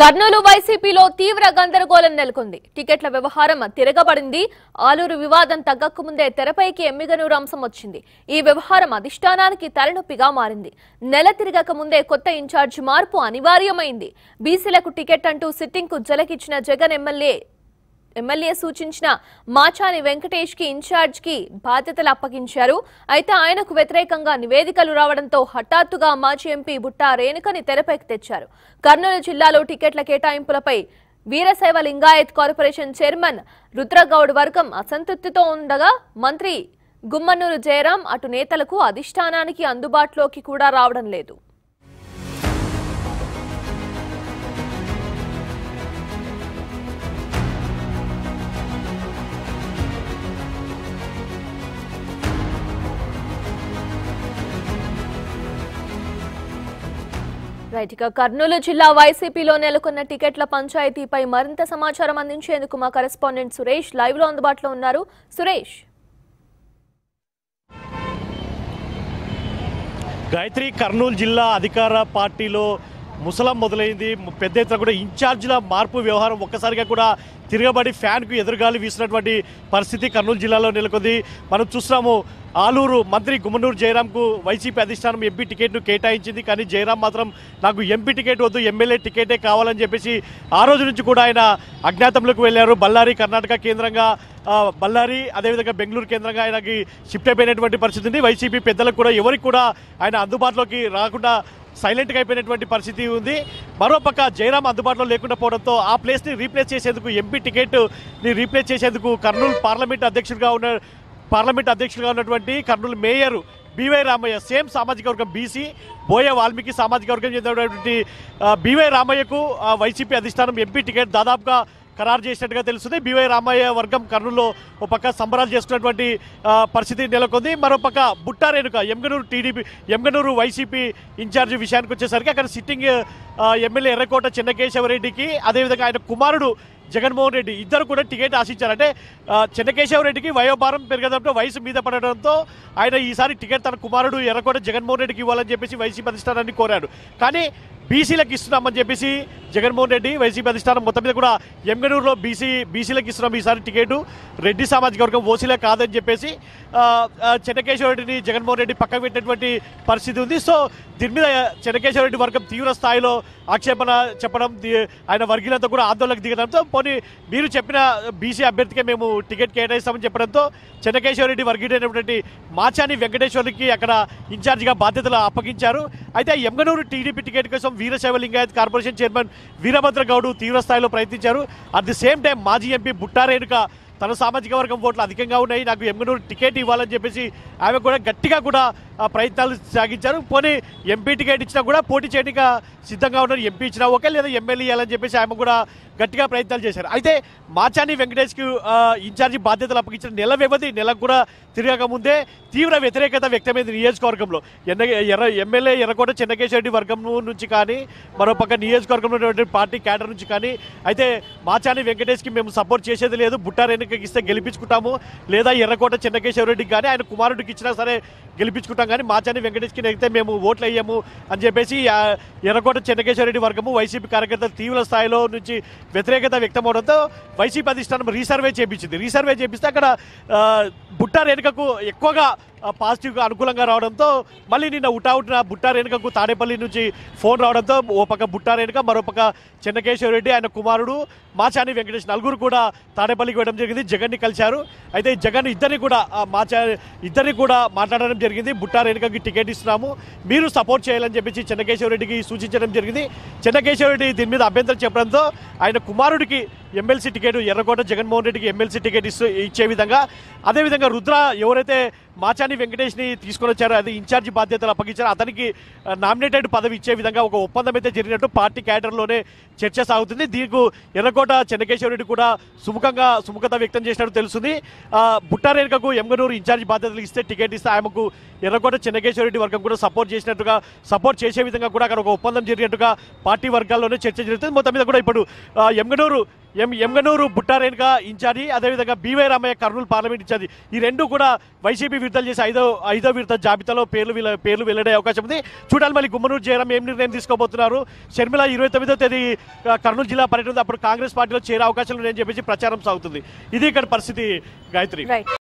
కర్నూలు వైసీపీలో తీవ్ర గందరగోళం నెలకొంది టికెట్ల వ్యవహారం తిరగబడింది ఆలూరు వివాదం తగ్గకముందే తెరపైకి ఎమ్మిగనూరు అంశం వచ్చింది ఈ వ్యవహారం అధిష్టానానికి తలనొప్పిగా మారింది నెల తిరగక ముందే కొత్త ఇన్ఛార్జి మార్పు అనివార్యమైంది బీసీలకు టికెట్ అంటూ సిట్టింగ్ కు జలకిచ్చిన జగన్ ఎమ్మెల్యే ఎమ్మెల్యే సూచించిన మాచాని వెంకటేష్ కి ఇన్ఛార్జ్ కి బాధ్యతలు అప్పగించారు అయితే ఆయనకు వ్యతిరేకంగా నివేదికలు రావడంతో హఠాత్తుగా మాజీ ఎంపీ బుట్టా రేణుకని తెరపైకి తెచ్చారు కర్నూలు జిల్లాలో టికెట్ల కేటాయింపులపై వీరశైవ లింగాయత్ కార్పొరేషన్ చైర్మన్ రుద్రగౌడ్ వర్గం అసంతృప్తితో ఉండగా మంత్రి గుమ్మన్నూరు జయరాం అటు నేతలకు అధిష్టానానికి అందుబాటులోకి కూడా రావడం లేదు రైట్ ఇక కర్నూలు జిల్లా వైసీపీలో నెలకొన్న టికెట్ల పంచాయతీపై మరింత సమాచారం అందించేందుకు మా కరెస్పాండెంట్ సురేష్ లైవ్ లో అందుబాటులో ఉన్నారు సురేష్ గాయత్రి కర్నూలు జిల్లా అధికార పార్టీలో ముసలం మొదలైంది పెద్ద ఎత్తున కూడా ఇన్ఛార్జీల మార్పు వ్యవహారం ఒక్కసారిగా కూడా తిరగబడి ఫ్యాన్కు ఎదురుగాలి వీసినటువంటి పరిస్థితి కర్నూలు జిల్లాలో నెలకొంది మనం చూస్తున్నాము ఆలూరు మంత్రి గుమ్మనూరు జయరాంకు వైసీపీ అధిష్టానం ఎంపీ టికెట్ను కేటాయించింది కానీ జయరాం మాత్రం నాకు ఎంపీ టికెట్ వద్దు ఎమ్మెల్యే టికెటే కావాలని చెప్పేసి ఆ రోజు నుంచి కూడా ఆయన అజ్ఞాతంలోకి వెళ్ళారు బళ్ళారి కర్ణాటక కేంద్రంగా ఆ, బళ్ళారి అదేవిధంగా బెంగళూరు కేంద్రంగా ఆయనకి షిఫ్ట్ అయిపోయినటువంటి పరిస్థితి ఉంది వైసీపీ పెద్దలకు కూడా ఎవరికి కూడా ఆయన అందుబాటులోకి రాకుండా సైలెంట్గా అయిపోయినటువంటి పరిస్థితి ఉంది మరోపక్క జయరాం అందుబాటులో లేకుండా పోవడంతో ఆ ప్లేస్ని రీప్లేస్ చేసేందుకు ఎంపీ టికెట్ని రీప్లేస్ చేసేందుకు కర్నూలు పార్లమెంట్ అధ్యక్షుడిగా ఉన్న పార్లమెంట్ అధ్యక్షుడిగా ఉన్నటువంటి Kurnool mayor BY Ramaiah same సామాజిక వర్గం బీసీ బోయ వాల్మీకి సామాజిక వర్గం చెందినటువంటి ఆ, బీవై రామయ్యకు ఆ, వైసీపీ అధిష్టానం ఎంపీ టికెట్ దాదాపుగా ఖరారు చేసినట్టుగా తెలుస్తుంది బీవై రామయ్య వర్గం కర్నూలులో ఒక పక్క సంబరాలు చేసుకున్నటువంటి ఆ, పరిస్థితి నెలకొంది మరోపక్క Butta Renuka Yemmiganur TDP Yemmiganur YCP incharge విషయానికి వచ్చేసరికి అక్కడ సిట్టింగ్ ఆ, ఎమ్మెల్యే ఎర్రకోట చెన్నకేశవరెడ్డికి అదేవిధంగా ఆయన కుమారుడు జగన్మోహన్ రెడ్డి ఇద్దరు కూడా టికెట్ ఆశించారు అంటే ఆ, చెన్నకేశవరెడ్డికి వయోభారం పెరగడంతో వయసు మీద పడడంతో ఆయన ఈసారి టికెట్ తన కుమారుడు ఎర్రకోట జగన్మోహన్ రెడ్డికి ఇవ్వాలని చెప్పేసి వైసీపీ అధిష్టానాన్ని కోరాడు కానీ బీసీలకు ఇస్తున్నామని చెప్పేసి జగన్మోహన్ రెడ్డి వైసీపీ అధిష్టానం మొత్తం మీద కూడా ఎంగనూరులో బీసీ బీసీలకు ఇస్తున్నాం ఈసారి టికెట్ రెడ్డి సామాజిక వర్గం ఓసీలే కాదని చెప్పేసి ఆ, ఆ, చెన్నకేశవ రెడ్డిని జగన్మోహన్ రెడ్డి పక్కకు పెట్టినటువంటి పరిస్థితి ఉంది సో దీని మీద చెన్నకేశవ రెడ్డి వర్గం తీవ్ర స్థాయిలో ఆక్షేపణ చెప్పడం ది- ఆయన వర్గీయులతో కూడా ఆందోళనకు దిగడంతో పోనీ మీరు చెప్పిన బీసీ అభ్యర్థికే మేము టికెట్ కేటాయిస్తామని చెప్పడంతో చెన్నకేశవ రెడ్డి వర్గీయుడైనటువంటి మాచాని వెంకటేశ్వర్కి అక్కడ ఇన్ఛార్జిగా బాధ్యతలు అప్పగించారు అయితే ఎంగనూరు టీడీపీ టికెట్ కోసం వీరశైవ లింగాయత్ కార్పొరేషన్ చైర్మన్ వీరభద్ర గౌడ్ తీవ్ర స్థాయిలో ప్రయత్నించారు అట్ ది సేమ్ టైం మాజీ ఎంపీ బుట్టారేణుక తన సామాజిక వర్గం ఓట్లు అధికంగా ఉన్నాయి నాకు ఎమ్మెనూరు టికెట్ ఇవ్వాలని చెప్పేసి ఆమె కూడా గట్టిగా కూడా ఆ, ప్రయత్నాలు సాగించారు పోనీ ఎంపీ టికెట్ ఇచ్చినా కూడా పోటీ చేయడానికి సిద్ధంగా ఉన్నారు ఎంపీ ఇచ్చినా ఓకే లేదా ఎమ్మెల్యే ఇవ్వాలని చెప్పేసి ఆమె కూడా గట్టిగా ప్రయత్నాలు చేశారు అయితే మాచాని వెంకటేష్కి ఆ, ఇన్ఛార్జి బాధ్యతలు అప్పగించిన నెల వ్యవధి నెలకు కూడా తిరగక ముందే తీవ్ర వ్యతిరేకత వ్యక్తమైంది నియోజకవర్గంలో ఎన్న ఎర్ర ఎమ్మెల్యే ఎర్రకోట చెన్నకేశ్వర రెడ్డి వర్గం నుంచి కానీ మరోపక్క నియోజకవర్గంలో ఉన్నటువంటి పార్టీ క్యాడర్ నుంచి కానీ అయితే మాచాని వెంకటేష్కి మేము సపోర్ట్ చేసేది లేదు బుట్టారేణుకకి ఇస్తే గెలిపించుకుంటాము లేదా ఎర్రకోట చెన్నకేశ్వర రెడ్డికి కానీ ఆయన కుమారుడికి ఇచ్చినా సరే గెలిపించుకుంటాం కానీ మాచాని వెంకటేష్కి అయితే మేము ఓట్లు వేయము అని చెప్పేసి ఆ, ఎర్రకోట చెన్నకేశ్వర రెడ్డి వర్గము వైసీపీ కార్యకర్తలు తీవ్ర స్థాయిలో నుంచి వ్యతిరేకత వ్యక్తం అవడంతో వైసీపీ అధిష్టానం రీసర్వే చేపించింది రీసర్వే చేపిస్తే అక్కడ ఆ, బుట్టా రేణుకకు ఎక్కువగా ఆ, పాజిటివ్గా అనుకూలంగా రావడంతో మళ్ళీ నిన్న ఉటావుటిన బుట్టా రేణుకకు తాడేపల్లి నుంచి ఫోన్ రావడంతో ఓ పక్క బుట్టా రేణుక మరో పక్క చెన్నకేశ్వర రెడ్డి ఆయన కుమారుడు మాచాని వెంకటేష్ నలుగురు కూడా తాడేపల్లికి వెళ్ళడం జరిగింది జగన్ని కలిశారు అయితే ఈ జగన్ ఇద్దరిని కూడా ఆ, మాచా ఇద్దరిని కూడా మాట్లాడడం జరిగింది బుట్టా రేణుకకి టికెట్ ఇస్తున్నాము మీరు సపోర్ట్ చేయాలని చెప్పేసి చెన్నకేశ్వర రెడ్డికి సూచించడం జరిగింది చెన్నకేశ్వర రెడ్డి దీని మీద అభ్యంతరం చెప్పడంతో ఆయన కుమారుడికి ఎమ్మెల్సీ టికెట్ ఎర్రకోట జగన్మోహన్ రెడ్డికి ఎమ్మెల్సీ టికెట్ ఇస్తూ ఇచ్చే విధంగా అదేవిధంగా రుద్ర ఎవరైతే మాచాని వెంకటేష్ని తీసుకొని వచ్చారో అది ఇన్ఛార్జి బాధ్యతలు అప్పగించారో అతనికి నామినేటెడ్ పదవి ఇచ్చే విధంగా ఒక ఒప్పందం అయితే జరిగినట్టు పార్టీ క్యాడర్లోనే చర్చ సాగుతుంది దీనికి ఎర్రకోట చెన్నకేశ్వర రెడ్డి కూడా సుముఖంగా సుముఖత వ్యక్తం చేసినట్టు తెలుస్తుంది ఆ, బుట్టారేణుకకు ఎమ్గనూరు ఇన్ఛార్జి బాధ్యతలు ఇస్తే టికెట్ ఇస్తే ఆమెకు ఎర్రకోట చెన్నకేశ్వర రెడ్డి వర్గం కూడా సపోర్ట్ చేసినట్టుగా సపోర్ట్ చేసే విధంగా కూడా అక్కడ ఒక ఒప్పందం జరిగినట్టుగా పార్టీ వర్గాల్లోనే చర్చ జరుగుతుంది మొత్తం మీద కూడా ఇప్పుడు ఆ, ఎమ్గనూరు ఎం ఎంగనూరు బుట్టారేణుక ఇన్ఛార్జి అదేవిధంగా B Y Ramaiah Kurnool parliament incharge ఈ రెండు కూడా వైసీపీ విడుదల చేసి ఐదో ఐదో విడత జాబితాలో పేర్లు వీళ్ళ పేర్లు వెల్లడే అవకాశం ఉంది చూడాలి మళ్ళీ గుమ్మనూరు జయరాం ఏం నిర్ణయం తీసుకోబోతున్నారు షర్మిల ఇరవై తొమ్మిదో తేదీ ఆ, కర్నూలు జిల్లా పర్యటన ఉంది. అప్పుడు కాంగ్రెస్ పార్టీలో చేరే అవకాశాలు ఉన్నాయని చెప్పేసి ప్రచారం సాగుతుంది ఇది ఇక్కడ పరిస్థితి గాయత్రి రైట్